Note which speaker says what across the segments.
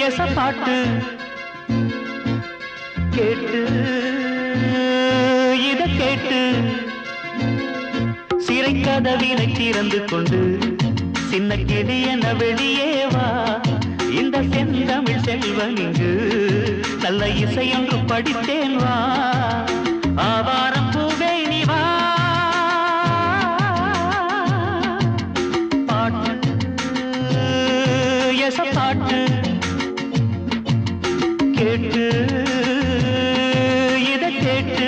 Speaker 1: எச பாட்டு கேட்டு இத கேட்டு சிறை கதவினை திறந்து கொண்டு சின்ன கிளி என வெளியே வா இந்த செந்தமிழ் செல்வன் இங்கு நல்ல இசையொன்று படித்தேன் வா ஆவாரம் பூவே நீ வா பாட்டு எச பாட்டு கேட்டு இத கேட்டு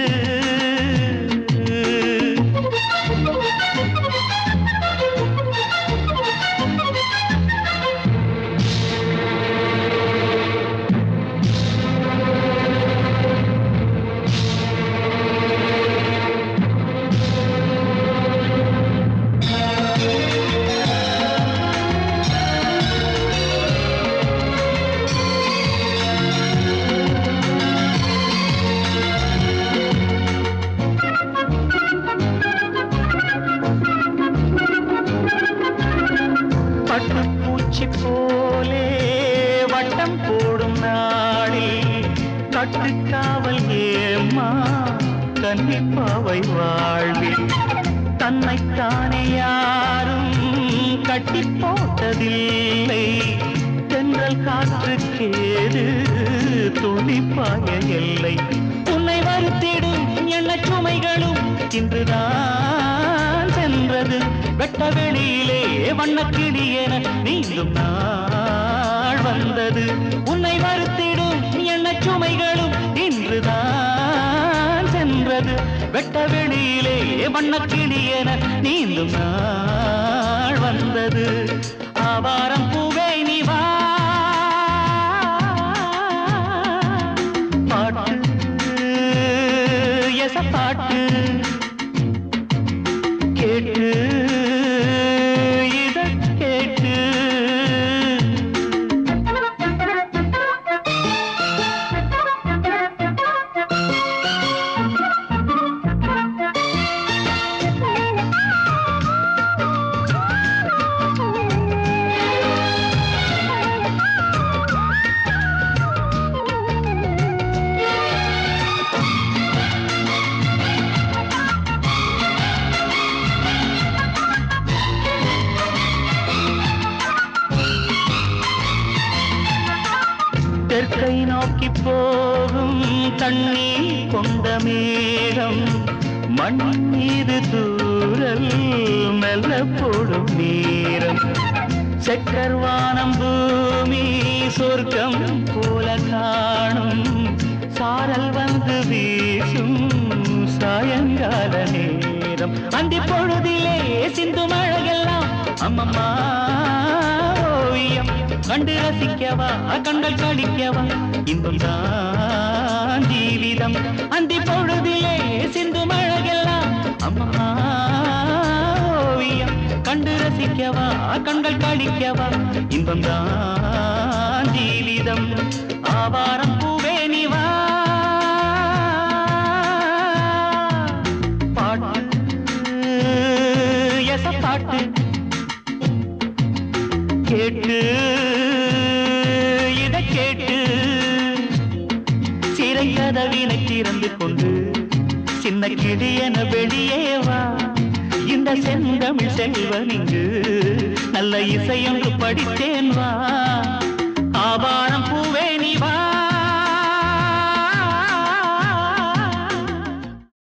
Speaker 1: பட்டுப்பூச்சி போலே வட்டம் போடும் நாளில் கட்டுக்காவல் ஏம்மா கன்னிப்பாவை வாழ்வில் தன்னைத்தானே யாரும் கட்டி போட்டதில்லை தென்றல் காற்றுக்கேது துணிப்பாய எல்லை உன்னை வருத்திடும் எண்ண சுமைகளும் இன்றுதான் சென்றது வெட்ட வெளியிலே வண்ணக்கிளி என நீங்கும் நாள் வந்தது உன்னை வருத்திடும் எண்ண சுமைகளும் இன்றுதான் சென்றது வெட்ட வெளியிலே வண்ணக்கிளி என நீந்தும் நாள் வந்தது ஆவாரம் பூவே நீ வா பாட்டு எச பாட்டு கேட்டு இத கேட்டு தெற்கை நோக்கி போகும் தண்ணீர் கொண்ட மேகம் மண் மீது தூரல் மெல்ல போடும் நேரம் செக்கர்வானம் பூமி சொர்க்கம் போல காணும் சாரல் வந்து வீசும் சாயங்கால நேரம் அந்தி பொழுதிலே சிந்து மழையெல்லாம் அம்மம்மா ஓவியம் கண்டு ரசிக்கவா கண்கள் கழிக்கவா இன்பம் தான் ஜீவிதம் அந்தி பொழுதிலே சிந்து மழையெல்லாம் அம்மம்மா ஓவியம் கண்டு ரசிக்கவா கண்கள் கழிக்கவா இன்பம் தான் ஜீவிதம் ஆவாரம் பூவே நீ வா பாட்டு எச பாட்டு கேட்டு இத கேட்டு சிறை கதவினை திறந்து கொண்டு சின்ன கிளியன வெளியே வா இந்த செந்தமிழ் செல்வன் இங்கு நல்ல இசையொன்று படித்தேன் வா ஆவார